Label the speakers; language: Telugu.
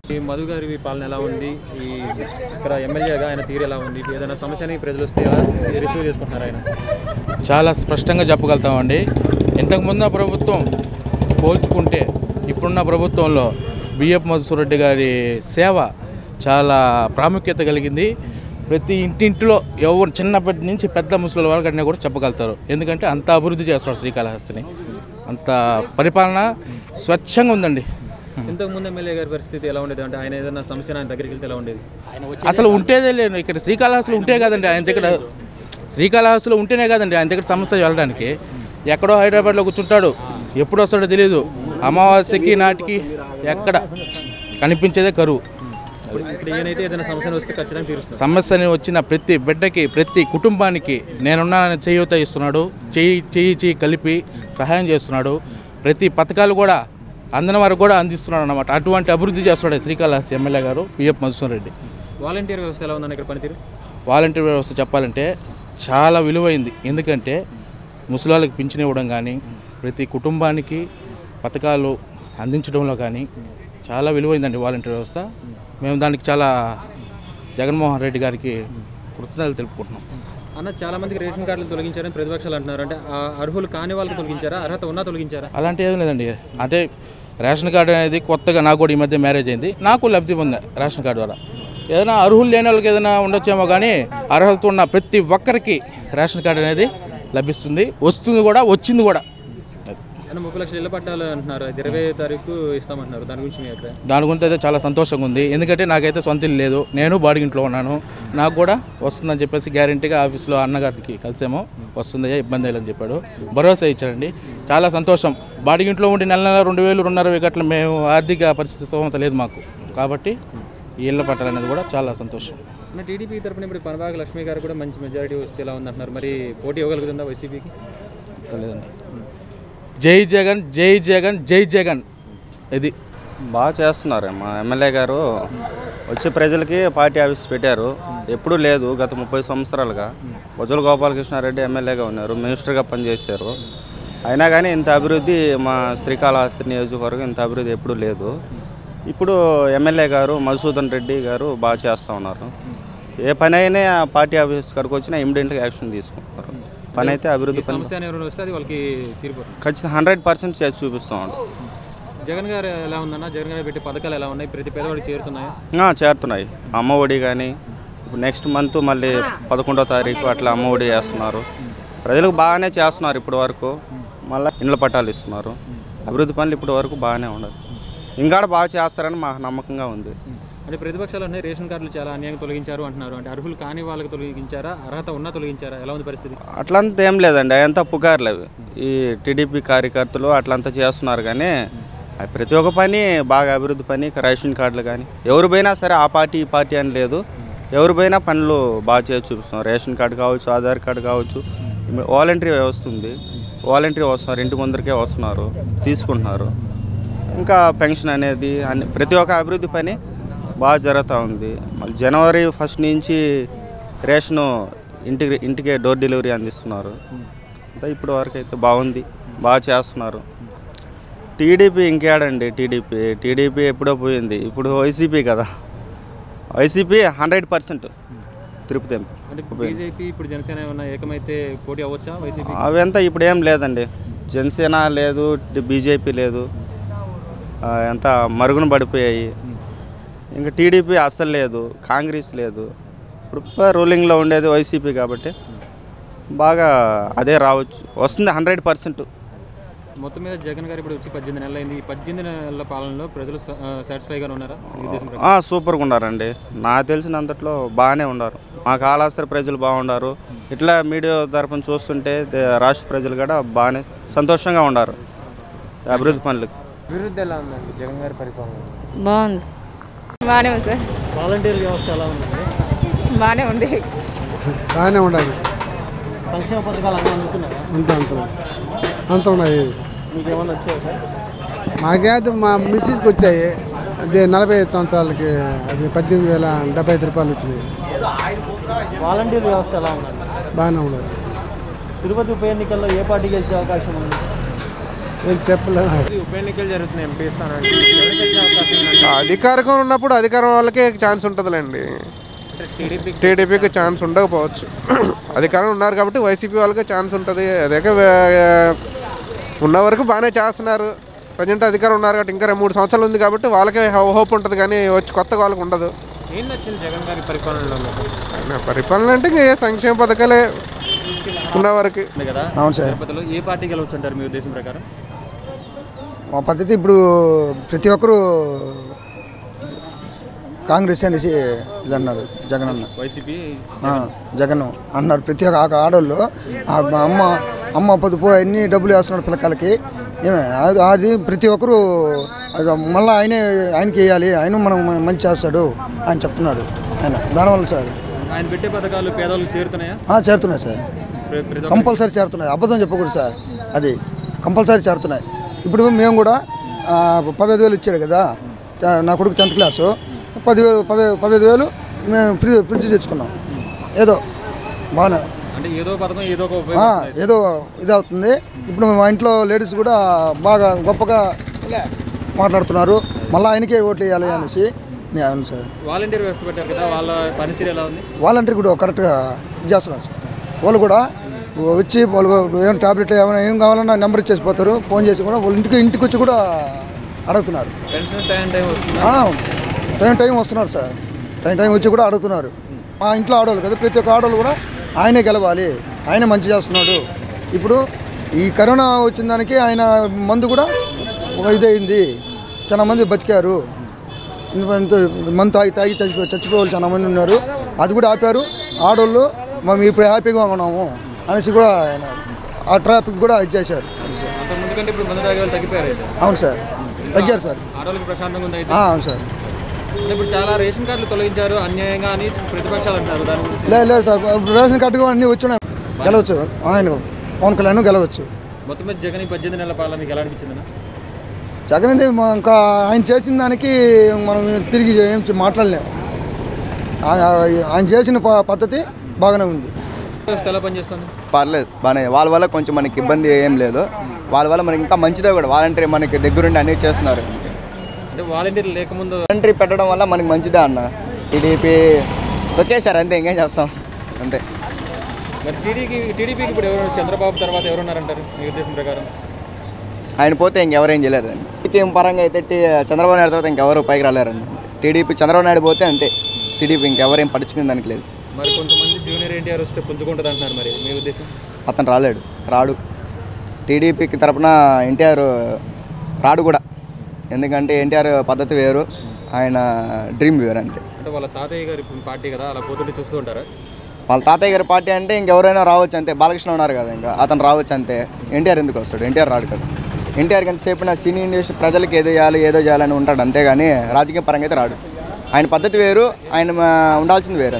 Speaker 1: ఈ మధు గారి పాలన ఎలా ఉంది ఈ ఇక్కడ ఎమ్మెల్యేగా ఆయన తీరు ఎలా ఉంది ఏదైనా సమస్యని ప్రజలు వస్తే ఎలా రిసీవ్ చేసుకుంటున్నారు ఆయన
Speaker 2: చాలా స్పష్టంగా చెప్పగలుగుతామండి ఇంతకుముందు ప్రభుత్వం పోల్చుకుంటే ఇప్పుడున్న ప్రభుత్వంలో బిఎఫ్ మధుసూరెడ్డి గారి సేవ చాలా ప్రాముఖ్యత కలిగింది ప్రతి ఇంటింటిలో ఎవరు చిన్నప్పటి నుంచి పెద్ద ముసలి వరకు అన్నీ కూడా చెప్పగలుగుతారు ఎందుకంటే అంత అభివృద్ధి చేస్తారు శ్రీకాళహస్తిని అంత పరిపాలన స్వచ్ఛంగా ఉందండి
Speaker 1: ఇంతకు ముందు ఎమ్మెల్యే గారి పరిస్థితి ఎలా ఉండేది అంటే ఆయన ఏదైనా సమస్య ఆయన దగ్గరికి వెళ్తే ఎలా ఉండేది
Speaker 2: అసలు ఉంటేదే లేదు ఇక్కడ శ్రీకాళహస్తిలో ఉంటే కదండి ఆయన దగ్గర శ్రీకాళహస్తిలో ఉంటేనే కదండి ఆయన దగ్గర సమస్య వెళ్ళడానికి ఎక్కడో హైదరాబాద్లో కూర్చుంటాడు ఎప్పుడు వస్తాడో తెలియదు అమావాస్యకి నాటికి ఎక్కడ కనిపించేదే కరువు
Speaker 1: ఇక్కడ ఈయనైతే ఏదైనా సమస్యను వస్తే ఖచ్చితంగా తీరుస్తారు
Speaker 2: సమస్యని వచ్చిన ప్రతి బిడ్డకి ప్రతి కుటుంబానికి నేనున్నానని చేయూత ఇస్తున్నాడు చేయి చేయి చేయి కలిపి సహాయం చేస్తున్నాడు ప్రతి పథకాలు కూడా అందిన వరకు కూడా అందిస్తున్నాడు అనమాట అటువంటి అభివృద్ధి చేస్తున్నాడు శ్రీకాళహస్తి ఎమ్మెల్యే గారు పిఎఫ్ మధుసూదన్ రెడ్డి
Speaker 1: వాలంటీర్ వ్యవస్థ ఎలా ఉందని ఇక్కడ పనితీరు
Speaker 2: వాలంటీర్ వ్యవస్థ చెప్పాలంటే చాలా విలువైంది ఎందుకంటే ముసలాళ్ళకి పింఛన్ ఇవ్వడం కానీ ప్రతి కుటుంబానికి పథకాలు అందించడంలో కానీ చాలా విలువైందండి వాలంటీర్ వ్యవస్థ మేము దానికి చాలా జగన్మోహన్ రెడ్డి గారికి కృతజ్ఞతలు తెలుపుకుంటున్నాం
Speaker 1: అన్న చాలా మందికి రేషన్ కార్డులు తొలగించారని ప్రతిపక్షాలు అంటున్నారు అంటే ఆ అర్హులు కాని వాళ్ళకి తొలగించారా అర్హత ఉన్నా తొలగించారా
Speaker 2: అలాంటి ఏం లేదండి అంటే రేషన్ కార్డు అనేది కొత్తగా నాకు కూడా ఈ మధ్య మ్యారేజ్ అయింది నాకు లబ్ధి పొందా రేషన్ కార్డు ద్వారా ఏదైనా అర్హులు లేని వాళ్ళకి ఏదైనా ఉండొచ్చేమో కానీ అర్హత ఉన్న ప్రతి ఒక్కరికి రేషన్ కార్డు అనేది లభిస్తుంది వస్తుంది కూడా వచ్చింది కూడా అది.
Speaker 1: అంటే ముప్పై లక్షల ఇళ్ల పట్టాలు అంటున్నారు అది ఇరవై తారీఖు ఇస్తామంటున్నారు దాని గురించి మీ అభిప్రాయం
Speaker 2: దాని గురించి అయితే చాలా సంతోషంగా ఉంది ఎందుకంటే నాకైతే సొంత ఇల్లు లేదు నేను బాడిగింట్లో ఉన్నాను నాకు కూడా వస్తుందని చెప్పేసి గ్యారంటీగా ఆఫీస్లో అన్నగారికి కలిసేమో వస్తుందయ్యా ఇబ్బంది లేదని చెప్పాడు భరోసా ఇచ్చాడండి చాలా సంతోషం బాడిగింట్లో ఉండి నెల నెల రెండు వేలు రెండున్నర వేలు గట్ల మేము ఆర్థిక పరిస్థితి స్తోమత లేదు మాకు కాబట్టి ఈ ఇళ్ళ పట్టాలు అనేది కూడా చాలా సంతోషం
Speaker 1: అంటే టీడీపీ తరపున ఇప్పుడు పనబాగ లక్ష్మి గారు కూడా మంచి మెజారిటీ వస్తే ఎలా ఉందంటున్నారు మరి పోటీ ఇవ్వగలుగుతుందా వైసీపీకి
Speaker 2: లేదండి జై జగన్ జై జగన్ జై జగన్ ఇది
Speaker 3: బాగా చేస్తున్నారు మా ఎమ్మెల్యే గారు వచ్చే ప్రజలకి పార్టీ ఆఫీస్ పెట్టారు ఎప్పుడూ లేదు గత ముప్పై సంవత్సరాలుగా వజుల గోపాలకృష్ణారెడ్డి ఎమ్మెల్యేగా ఉన్నారు మినిస్టర్గా పనిచేశారు అయినా కానీ ఇంత అభివృద్ధి మా శ్రీకాళహస్తి నియోజకవర్గం ఇంత అభివృద్ధి ఎప్పుడూ లేదు ఇప్పుడు ఎమ్మెల్యే గారు మధుసూదన్ రెడ్డి గారు బాగా చేస్తూ ఉన్నారు ఏ పని అయినా పార్టీ ఆఫీస్ కాడికి వచ్చినా ఇమీడియట్గా యాక్షన్ తీసుకుంటున్నారు పని అయితే అభివృద్ధి పని
Speaker 1: సమస్య అనేది వస్తే అది వాళ్ళకి తీరిపోతుంది
Speaker 3: ఖచ్చితంగా హండ్రెడ్ పర్సెంట్ చేసి చూపిస్తూ ఉంటాం
Speaker 1: జగన్ గారు ఎలా ఉందన్న జగన్ గారు పెట్టే పథకాలు ఎలా ఉన్నాయి ప్రతి పేదవాడికి చేరుతున్నాయా
Speaker 3: ఆ, చేరుతున్నాయి అమ్మ ఒడి కానీ ఇప్పుడు నెక్స్ట్ మంత్ మళ్ళీ పదకొండో తారీఖు అట్లా అమ్మ ఒడి వేస్తున్నారు ప్రజలకు బాగానే చేస్తున్నారు ఇప్పటి వరకు మళ్ళీ ఇండ్ల పట్టాలు ఇస్తున్నారు అభివృద్ధి పనులు ఇప్పటి వరకు బాగానే ఉండదు ఇంకా బాగా చేస్తారని మాకు నమ్మకంగా ఉంది
Speaker 1: అంటే ప్రతిపక్షాలు ఉన్నాయి రేషన్ కార్డులు చాలా అన్యాయంగా తొలగించారు అంటున్నారు అంటే అర్హులు కాని వాళ్ళకి తొలగించారా అర్హత ఉన్నా తొలగించారా ఎలా ఉంది పరిస్థితి
Speaker 3: అట్లంతా ఏం లేదండి అదంతా పుకార్లు అవి ఈ టీడీపీ కార్యకర్తలు అట్లంతా చేస్తున్నారు కానీ అవి ప్రతి ఒక్క పని బాగా అభివృద్ధి పని రేషన్ కార్డులు కానీ ఎవరు పోయినా సరే ఆ పార్టీ ఈ పార్టీ అని లేదు ఎవరు పోయినా పనులు బాగా చేసి చూపిస్తున్నారు రేషన్ కార్డు కావచ్చు ఆధార్ కార్డు కావచ్చు వాలంటరీ వ్యవస్థ ఉంది వాలంటరీ వస్తున్నారు ఇంటి ముందరికే వస్తున్నారు తీసుకుంటున్నారు ఇంకా పెన్షన్ అనేది అన్ని ప్రతి ఒక్క అభివృద్ధి పని బాగా జరుగుతూ ఉంది మళ్ళీ జనవరి ఫస్ట్ నుంచి రేషను ఇంటికి ఇంటికే డోర్ డెలివరీ అందిస్తున్నారు అంతా ఇప్పటి వరకు అయితే బాగుంది బాగా చేస్తున్నారు టీడీపీ ఇంకేడండి టీడీపీ టీడీపీ ఎప్పుడో పోయింది ఇప్పుడు వైసీపీ కదా YCP hundred percent Tirupati MP
Speaker 1: అంటే బీజేపీ ఇప్పుడు జనసేన ఏమన్నా ఏకమైతే పోటీ అవ్వచ్చా వైసీపీ
Speaker 3: అవంతా ఇప్పుడు ఏం లేదండి జనసేన లేదు బీజేపీ లేదు ఆ, ఎంత మరుగున పడిపోయాయి ఇంకా టీడీపీ అస్సలు లేదు కాంగ్రెస్ లేదు ఇప్పుడు రూలింగ్లో ఉండేది వైసీపీ కాబట్టి బాగా అదే రావచ్చు వస్తుంది హండ్రెడ్ పర్సెంట్
Speaker 1: మొత్తం మీద జగన్ గారు ఇప్పుడు వచ్చి పద్దెనిమిది నెలలు అయింది ఈ పద్దెనిమిది నెలల పాలనలో ప్రజలు సాటిస్ఫైగా ఉన్నారా మీ ఉద్దేశం ప్రకారం?
Speaker 3: సూపర్గా ఉన్నారండి నాకు తెలిసినంతట్లో బాగానే ఉన్నారు మా కాళాస్త్ర ప్రజలు బాగున్నారు ఇట్లా మీడియా తరపున చూస్తుంటే దే- రాష్ట్ర ప్రజలు కూడా బాగానే సంతోషంగా ఉన్నారు ఈ అభివృద్ధి పనులకు
Speaker 1: అభివృద్ధి ఎలా ఉందండి జగన్ గారి పరిపాలన
Speaker 4: బాగుంది బాగానే ఉంది సార్
Speaker 1: వాలంటీర్ వ్యవస్థ ఎలా ఉందండి
Speaker 4: బాగానే ఉంది
Speaker 5: బాగానే ఉండాలి
Speaker 1: సంక్షేమ పథకాలు అన్నీ అందుతున్నారా
Speaker 5: అంత అంత అంత ఉన్నాయి
Speaker 1: మీకు ఏమన్నా వచ్చాయా సార్
Speaker 5: మాకైతే మా మిస్సెస్కి వచ్చాయి అదే నలభై ఐదు సంవత్సరాలకి అది పద్దెనిమిది వేల డెబ్బై ఐదు రూపాయలు వచ్చినాయి
Speaker 1: వాలంటీర్ వ్యవస్థ ఎలా ఉందండి
Speaker 5: బాగానే ఉండాలి
Speaker 1: తిరుపతి ఉప ఎన్నికల్లో ఏ పార్టీ గెలిచే అవకాశం ఉంది
Speaker 5: ఏం చెప్పలేము
Speaker 1: ఉప ఎన్నికలు జరుగుతున్నాయి ఎంపీ స్థానానికి ఎవరికి గెలిచే అవకాశం ఉందంటే
Speaker 6: అధికారం ఉన్నప్పుడు అధికారం వాళ్ళకే ఛాన్స్ ఉంటుందిలేండి
Speaker 1: టీడీపీ
Speaker 6: టీడీపీకి ఛాన్స్ ఉండకపోవచ్చు అధికారం ఉన్నారు కాబట్టి వైసీపీ వాళ్ళకే ఛాన్స్ ఉంటుంది అదే ఉన్న వరకు బాగానే చేస్తున్నారు ప్రజెంట్ అధికారం ఉన్నారు కాబట్టి ఇంకా మూడు సంవత్సరాలు ఉంది కాబట్టి వాళ్ళకే హోప్ ఉంటుంది కానీ వచ్చి కొత్తగా వాళ్ళకి ఉండదు
Speaker 1: ఏం నచ్చింది జగన్ గారి పరిపాలనలో మీకు
Speaker 6: ఆయన పరిపాలన అంటే ఇంకా ఏ సంక్షేమ పథకాలే ఉన్న వరకు
Speaker 1: ఉంది కదా
Speaker 7: అవును సార్
Speaker 1: తిరుపతిలో ఏ పార్టీ గెలవచ్చు అంటారు మీ ఉద్దేశం ప్రకారం
Speaker 7: మా పద్ధతి ఇప్పుడు ప్రతి ఒక్కరూ కాంగ్రెస్ అనేసి ఇది అన్నారు జగన్ అన్న
Speaker 1: వైసీపీ
Speaker 7: ఆ, జగన్ అన్నారు ప్రతి ఒక్క ఆ ఆడోళ్ళు ఆ అమ్మ అమ్మ పొదుపు అన్ని డబ్బులు వేస్తున్నారు పిల్లకాయలకి ఏమే అది- అది ప్రతి ఒక్కరూ అది మళ్ళీ ఆయనే ఆయనకి వేయాలి ఆయన మనం మంచి చేస్తాడు ఆయన చెప్తున్నారు ఆయన దానివల్ల సార్
Speaker 1: ఆయన పెట్టే పథకాలు పేదవాళ్ళకి చేరుతున్నాయా
Speaker 7: ఆ, చేరుతున్నాయి సార్
Speaker 1: ప్ర- ప్రతి ఒక్క-
Speaker 7: కంపల్సరీ చేరుతున్నాయి అబద్ధం చెప్పకూడదు సార్ అది కంపల్సరీ చేరుతున్నాయి ఇప్పుడు మేము కూడా ఆ, పదహైదు వేలు ఇచ్చాడు కదా త- నా కొడుకు టెన్త్ క్లాసు పదివేలు పది పదహైదు వేలు మేము ఫ్రీ ఫ్రిడ్జ్ తెచ్చుకున్నాం ఏదో బాగా
Speaker 1: అంటే ఏదో పథకం ఏదో ఒక
Speaker 7: ఆ,
Speaker 1: ఉపయోగం
Speaker 7: ఏదో ఇది అవుతుంది ఇప్పుడు మా ఇంట్లో లేడీస్ కూడా బాగా గొప్పగా మాట్లాడుతున్నారు మళ్ళీ ఆయనకే ఓట్లు వేయాలి అనేసి నేను అవును సార్
Speaker 1: వాలంటీర్ వ్యవస్థ పెట్టారు కదా వాళ్ళ పనితీరు ఎలా ఉంది
Speaker 7: వాలంటీర్ కూడా కరెక్ట్గా ఇది చేస్తున్నారు సార్ వాళ్ళు కూడా వచ్చి వాళ్ళు ఏం టాబ్లెట్ ఏమైనా ఏం కావాలన్నా నెంబర్ ఇచ్చేసి పోతారు ఫోన్ చేసి కూడా వాళ్ళ ఇంటికి ఇంటికి వచ్చి కూడా అడుగుతున్నారు
Speaker 1: పెన్షన్ టైం టైం వస్తుంది
Speaker 7: ఆ, టైం టైం వస్తున్నారు సార్ టైం టైం వచ్చి కూడా అడుగుతున్నారు మా ఇంట్లో ఆడవాళ్ళు కదా ప్రతి ఒక్క ఆడవాళ్ళు కూడా ఆయనే గెలవాలి ఆయనే మంచి చేస్తున్నాడు ఇప్పుడు ఈ కరోనా వచ్చిన దానికి ఆయన మందు కూడా ఒక ఇదైంది చాలా మంది బతికారు ఇంత- ఇంత మందు తాగి తాగి చచ్చిపో చచ్చిపోయే వాళ్ళు చాలా మంది ఉన్నారు అది కూడా ఆపారు ఆడవాళ్ళు మేము ఇప్పుడు హ్యాపీగా ఉన్నాము అనేసి కూడా ఆయన ఆ ట్రాఫిక్ కూడా ఇది చేశారు
Speaker 1: అంత ముందు కంటే ఇప్పుడు మందు తాగే వాళ్ళు తగ్గిపోయారు అయితే
Speaker 7: అవును సార్ తగ్గారు సార్
Speaker 1: ఆడవాళ్ళకి ప్రశాంతంగా ఉంది అయితే
Speaker 7: ఆ, అవును సార్
Speaker 1: అంటే ఇప్పుడు చాలా రేషన్ కార్డులు తొలగించారు అన్యాయంగా అని ప్రతిపక్షాలు అంటున్నారు దాని గురించి
Speaker 7: లేదు లేదు సార్ ఇప్పుడు రేషన్ కార్డు కూడా అన్నీ వచ్చినాయి గెలవచ్చు ఆయన పవన్ కళ్యాణ్ గెలవచ్చు
Speaker 1: మొత్తం మీద జగన్ ఈ పద్దెనిమిది నెలల పాలన మీకు ఎలా అనిపించింది
Speaker 7: జగన్ ఇది మా- ఇంకా ఆయన చేసిన దానికి మనం తిరిగి ఏం చే- మాట్లాడలేము ఆ- ఆ- ఆయన చేసిన ప- పద్ధతి బాగానే ఉంది
Speaker 1: వ్యవస్థ ఎలా పనిచేస్తుంది
Speaker 3: పర్లేదు బాగానే వాళ్ళ వల్ల కొంచెం మనకి ఇబ్బంది ఏం లేదు వాళ్ళ వల్ల మనకి ఇంకా మంచిదే కూడా వాలంటీర్ మనకి దగ్గరుండి అన్నీ చేస్తున్నారు
Speaker 1: అంటే వాలంటీర్లు లేకముందు
Speaker 3: వాలంటీర్ పెట్టడం వల్ల మనకి మంచిదే అన్న టీడీపీ తొక్కేశారు అంతే ఇంకేం చేస్తాం అంతే
Speaker 1: మరి టీడీకి టీడీపీకి ఇప్పుడు ఎవరు చంద్రబాబు తర్వాత ఎవరున్నారంటారు మీ ఉద్దేశం ప్రకారం
Speaker 3: ఆయన పోతే ఇంకెవరేం చేయలేరండి టీడీపీ పరంగా అయితే టీ- చంద్రబాబు నాయుడు తర్వాత ఇంకెవరు పైకి రాలేరండి టీడీపీ చంద్రబాబు నాయుడు పోతే అంతే టీడీపీ ఇంకెవరేం పట్టించుకునే దానికి లేదు
Speaker 1: మరి కొంతమంది జూనియర్ ఎన్టీఆర్ వస్తే పుంజుకుంటుంది అంటున్నారు మరి మీ ఉద్దేశం
Speaker 3: అతను రాలేడు రాడు టీడీపీకి తరపున ఎన్టీఆర్ రాడు కూడా ఎందుకంటే ఎన్టీఆర్ పద్ధతి వేరు ఆయన డ్రీమ్ వేరు అంతే
Speaker 1: అంటే వాళ్ళ తాతయ్య గారి పార్టీ కదా అలా పోతుంటే చూస్తూ ఉంటారా
Speaker 3: వాళ్ళ తాతయ్య గారి పార్టీ అంటే ఇంకెవరైనా రావచ్చు అంతే బాలకృష్ణ ఉన్నారు కదా ఇంకా అతను రావచ్చు అంతే ఎన్టీఆర్ ఎందుకు వస్తాడు ఎన్టీఆర్ రాడు కదా ఎన్టీఆర్కి ఎంతసేపు నా సినీ ఇండస్ట్రీ ప్రజలకు ఏదో చేయాలి ఏదో చేయాలని ఉంటాడు అంతేగాని రాజకీయ పరంగా అయితే రాడు ఆయన పద్ధతి వేరు ఆయన మా- ఉండాల్సింది వేరు